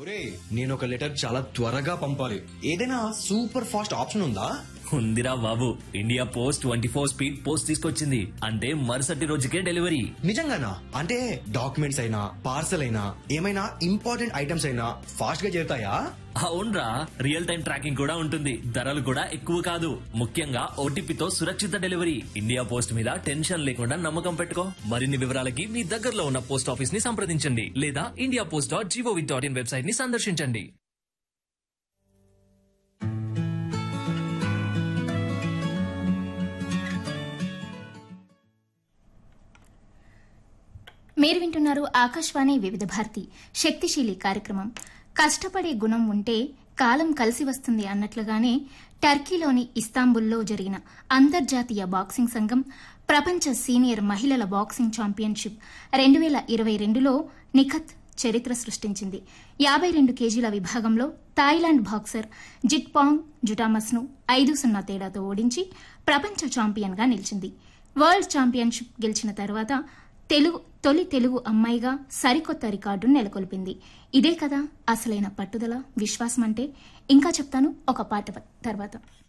ఒరే నేను ఒక లెటర్ చాలా త్వరగా పంపాలి ఏదైనా సూపర్ ఫాస్ట్ ఆప్షన్ ఉందా ఉందిరా బాబు India post twenty four speed post తీసుకొచ్చింది అంటే మరుసటి రోజుకే డెలివరీ నిజంగానా అంటే డాక్యుమెంట్స్ అయినా పార్సల్ అయినా ఏమైనా ఇంపార్టెంట్ ఐటమ్స్ అయినా ఫాస్ట్ గా చేరుతాయా అవునరా రియల్ టైం ట్రాకింగ్ కూడా ఉంటుంది ధరలు కూడా ఎక్కువ కాదు ముఖ్యంగా ఓటీపీతో సురక్షిత డెలివరీ ఇండియా పోస్ట్ మీద టెన్షన్ లేకుండా నమ్మకం పెట్టుకో మరిన్ని వివరాలకి మీ దగ్గరలో ఉన్న పోస్ట్ ఆఫీస్ ని సంప్రదించండి లేదా India post dot gov dot in website ని సందర్శించండి మీరు వింటున్నారు ఆకాశవాణి వివిధ భారతి శక్తిశీలి కార్యక్రమం కష్టపడే గుణం ఉంటే కాలం కలిసి వస్తుంది అన్నట్లుగానే టర్కీలోని ఇస్తాంబుల్లో జరిగిన అంతర్జాతీయ బాక్సింగ్ సంఘం ప్రపంచ సీనియర్ మహిళల బాక్సింగ్ ఛాంపియన్షిప్ రెండు వేల ఇరవై రెండులో నిఖత్ చరిత్ర సృష్టించింది యాభై రెండు కేజీల విభాగంలో థాయిలాండ్ బాక్సర్ జిట్పాంగ్ జుటామస్ను ఐదు సున్నా తేడాతో ఓడించి ప్రపంచ ఛాంపియన్గా నిలిచింది వరల్డ్ ఛాంపియన్షిప్ గెలిచిన తర్వాత తెలుగు తొలి తెలుగు అమ్మాయిగా సరికొత్త రికార్డును నెలకొల్పింది ఇదే కదా అసలైన పట్టుదల విశ్వాసం అంటే ఇంకా చెప్తాను ఒక పాట తర్వాత